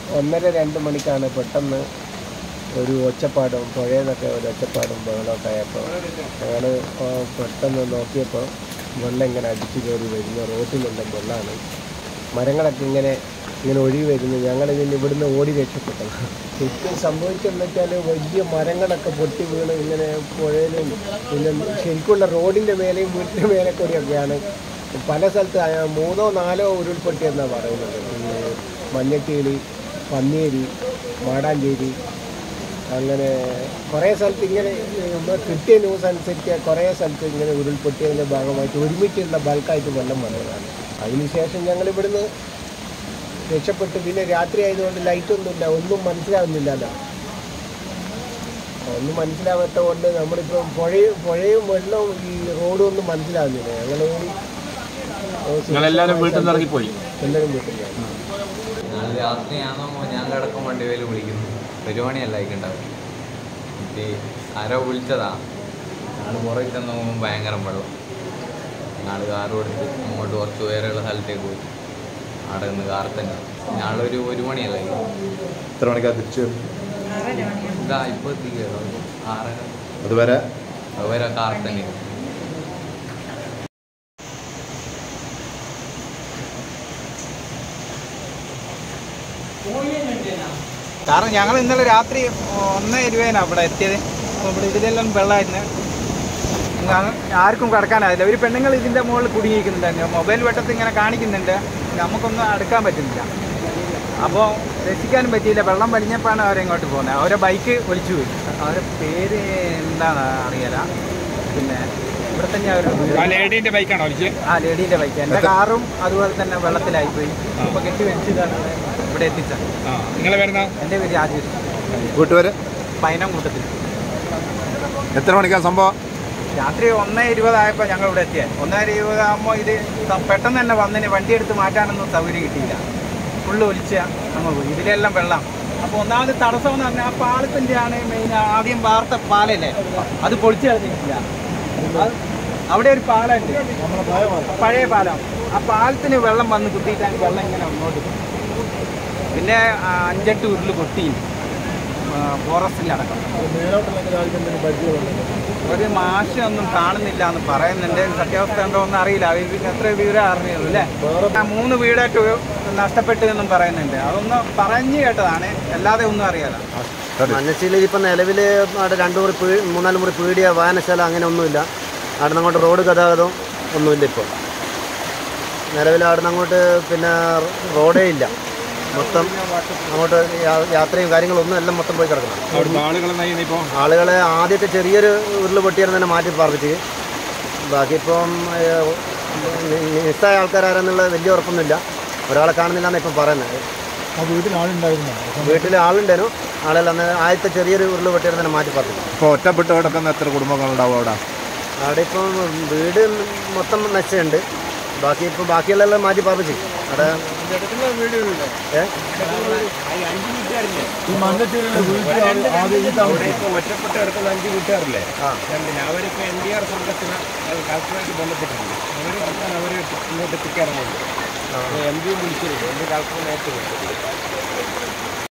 ഒന്നര രണ്ട് മണിക്കാണ് പെട്ടെന്ന് ഒരു ഒച്ചപ്പാടും പുഴയെന്നൊക്കെ ഒരു ഒച്ചപ്പാടും ബഹളമൊക്കെ ആയപ്പോൾ ഞങ്ങൾ പെട്ടെന്ന് നോക്കിയപ്പോൾ വെള്ളം ഇങ്ങനെ അടിച്ചു കയറി വരുന്ന റോട്ടിലുള്ള വെള്ളമാണ് മരങ്ങളൊക്കെ ഇങ്ങനെ ഇങ്ങനെ ഒഴുകി വരുന്നു ഞങ്ങൾ ഇതിന് ഇവിടുന്ന് ഓടി രക്ഷപ്പെട്ടത് ശരിക്കും സംഭവിച്ചെന്ന് വെച്ചാൽ വലിയ മരങ്ങളൊക്കെ പൊട്ടി വീണ് ഇങ്ങനെ പുഴയിലും പിന്നെ ശരിക്കുള്ള റോഡിൻ്റെ മേലെയും വീട്ടിൻ്റെ മേലെ കൂടിയൊക്കെയാണ് പല സ്ഥലത്ത് ആ മൂന്നോ നാലോ ഉരുൾപൊട്ടി എന്നാണ് പറയുന്നത് ഈ മഞ്ഞക്കീളി പന്നിയേരി മാടാഞ്ചേരി അങ്ങനെ കുറേ സ്ഥലത്ത് ഇങ്ങനെ നമ്മൾ കിട്ടിയ ന്യൂസ് അനുസരിച്ച് കുറേ സ്ഥലത്ത് ഇങ്ങനെ ഉരുൾപൊട്ടിയതിൻ്റെ ഭാഗമായിട്ട് ഒരുമിച്ചുള്ള ബൾക്കായിട്ട് വെള്ളം വന്നതാണ് അതിനുശേഷം ഞങ്ങൾ ഇവിടുന്ന് രക്ഷപ്പെട്ടു പിന്നെ രാത്രി ആയതുകൊണ്ട് ലൈറ്റൊന്നുമില്ല ഒന്നും മനസ്സിലാവുന്നില്ല അതാ ഒന്നും മനസ്സിലാവാത്ത കൊണ്ട് നമ്മളിപ്പോൾ പുഴയും പുഴയും വെള്ളവും ഈ റോഡും ഒന്നും മനസ്സിലാവുന്നില്ല ഞങ്ങൾ ഓടി നിങ്ങളെല്ലാവരും വീട്ടിൽ നിന്ന് ഇറങ്ങിപ്പോയി എല്ലാവരും വീട്ടിൽ ഞാൻ രാത്രിയാണോ ഞാൻ കിടക്കും വണ്ടി വേല് വിളിക്കുന്നു ഒരു മണിയല്ല ആയിക്കുണ്ടാവും എന്നിട്ട് ആരോ വിളിച്ചതാ ഞങ്ങൾ പുറകിൽ ചെന്ന് നോക്കുമ്പോൾ ഭയങ്കര വെള്ളം ഞങ്ങൾ കാർ കൊടുത്ത് അങ്ങോട്ട് കുറച്ച് ഉയരമുള്ള സ്ഥലത്തേക്ക് പോയി അവിടെ നിന്ന് കാർ തന്നെ ഞങ്ങളൊരു ഒരു മണിയല്ല എത്ര മണിക്കാ തിരിച്ചു ഇതാ ഇപ്പോൾ എത്തിക്കുകയോ ആറര അതുവരെ അതുവരെ കാർ തന്നെ കാരണം ഞങ്ങൾ ഇന്നലെ രാത്രി ഒന്നേ ഇരുപതിനാണ് ഇവിടെ എത്തിയത് അപ്പോൾ ഇവിടെ ഇതിലെല്ലാം വെള്ളമായിരുന്നു ഞങ്ങൾ ആർക്കും കിടക്കാനായില്ല ഒരു പെണ്ണുങ്ങൾ ഇതിൻ്റെ മുകളിൽ കുടുങ്ങിയിരിക്കുന്നുണ്ടായിരുന്നു മൊബൈൽ വെട്ടത്തിൽ ഇങ്ങനെ കാണിക്കുന്നുണ്ട് നമുക്കൊന്നും അടുക്കാൻ പറ്റുന്നില്ല അപ്പോൾ രക്ഷിക്കാനും പറ്റിയില്ല വെള്ളം വലിഞ്ഞപ്പോഴാണ് അവരിങ്ങോട്ട് പോകുന്നത് അവരെ ബൈക്ക് ഒലിച്ചു പോയി അവരുടെ പേര് എന്താണ് അറിയില്ല പിന്നെ ഇവിടെ തന്നെ അവർ ലേഡീൻ്റെ ബൈക്കാണോ ഒലിച്ച് ആ ലേഡീൻ്റെ ബൈക്ക് എൻ്റെ കാറും അതുപോലെ തന്നെ വെള്ളത്തിലായിപ്പോയി അപ്പോൾ കെട്ടി വെച്ചിട്ടാണ് ഇവിടെ എത്തിച്ചത് ആ നിങ്ങളെ വരുന്ന എൻ്റെ പേര് രാജേഷ് വീട്ടുപേര് പൈനം കൂട്ടത്തിൽ എത്ര മണിക്കാ സംഭവം രാത്രി ഒന്നേ ഇരുപതായപ്പോൾ ഞങ്ങൾ ഇവിടെ എത്തിയത് ഒന്നര ഇരുപതാകുമ്പോൾ ഇത് ത- പെട്ടെന്ന് തന്നെ വന്നിന് വണ്ടി എടുത്ത് മാറ്റാനൊന്നും സൗകര്യം കിട്ടിയില്ല ഫുള്ള് ഒലിച്ച അങ്ങ് പോയി ഇതിലെല്ലാം വെള്ളം അപ്പോൾ ഒന്നാമത് തടസ്സം എന്ന് പറഞ്ഞാൽ ആ പാലത്തിൻ്റെ ആണ് മെയിൻ ആദ്യം വാർത്ത പാലല്ലേ അത് പൊളിച്ചു കളഞ്ഞിട്ടില്ല അത് അവിടെ ഒരു പാലമുണ്ട് പഴയ പാലം ആ പാലത്തിന് വെള്ളം വന്ന് കുത്തിയിട്ടാണ് വെള്ളം ഇങ്ങനെ അങ്ങോട്ട് പോയി. പിന്നെ ആ, അഞ്ചെട്ട് ഉരുള് പൊട്ടി ഫോറസ്റ്റിലടക്കം ഒരു മാഷൊന്നും കാണുന്നില്ല എന്ന് പറയുന്നുണ്ട് സത്യാവസ്ഥ ഉണ്ടോ എന്ന് അറിയില്ല അവർക്ക് എത്ര വിവരം അറിയുള്ളൂ അല്ലേ ആ മൂന്ന് വീടായിട്ട് നഷ്ടപ്പെട്ടു എന്നും പറയുന്നുണ്ട് അതൊന്ന് പറഞ്ഞു കേട്ടതാണ് അല്ലാതെ ഒന്നും അറിയാലോ മഞ്ഞശ്ശേരിയിൽ ഇപ്പം നിലവിൽ അവിടെ രണ്ട് മുറി പീ മൂന്നാല് മുറി പീടിയ വായനശാല അങ്ങനെ ഒന്നുമില്ല അവിടെ നിന്ന് അങ്ങോട്ട് റോഡ് ഗതാഗതം ഒന്നുമില്ല ഇപ്പോൾ നിലവിൽ അവിടെ നിന്ന് അങ്ങോട്ട് പിന്നെ റോഡേ ഇല്ല മൊത്തം അങ്ങോട്ട് യാ- യാത്രയും കാര്യങ്ങളൊന്നും എല്ലാം മൊത്തം പോയി കിടക്കണം അവിടുത്തെ ആളുകളെന്നാ ഇപ്പോൾ ആളുകളെ ആദ്യത്തെ ചെറിയൊരു ഉരുൾ പൊട്ടിയാൽ തന്നെ മാറ്റി പാർപ്പിച്ച് ബാക്കി ഇപ്പം ഏഹ്, നി- നിസ്സായ ആൾക്കാരാരെന്നുള്ള വലിയ ഉറപ്പൊന്നുമില്ല ഒരാളെ കാണുന്നില്ല എന്നാണ് ഇപ്പം പറയുന്നത് വീട്ടിൽ ആളുണ്ടേനു ആളെല്ലാം അന്ന് ആദ്യത്തെ ചെറിയൊരു ഉരുൾ പൊട്ടിയാൽ തന്നെ മാറ്റി പാർപ്പിച്ചു ഇപ്പോൾ ഒറ്റപ്പെട്ട് കിടക്കുന്ന എത്ര കുടുംബങ്ങളുണ്ടാവും അവിടെ അവിടെ ഇപ്പം വീട് മൊത്തം നശിച്ചുണ്ട് ബാക്കി ഇപ്പം ബാക്കിയുള്ളതെല്ലാം മാറ്റി പാർപ്പിച്ചു അവിടെ ഏ ഒറ്റപ്പെട്ട് കിടക്കുന്ന അഞ്ച് വീട്ടുകാരില്ലേ ആ പിന്നെ അവരിപ്പോൾ എൻ ഡി ആർ സംഘത്തിന് കളക്ടറായിട്ട് ബന്ധപ്പെട്ടിട്ടുണ്ട് അവർ അവർ ഇങ്ങോട്ട് എത്തിക്കാറുണ്ട് എം പി വിളിച്ചിരുന്നു എം പി കളക്ടറെ നേരിട്ട് വിളിച്ചിട്ടുണ്ട്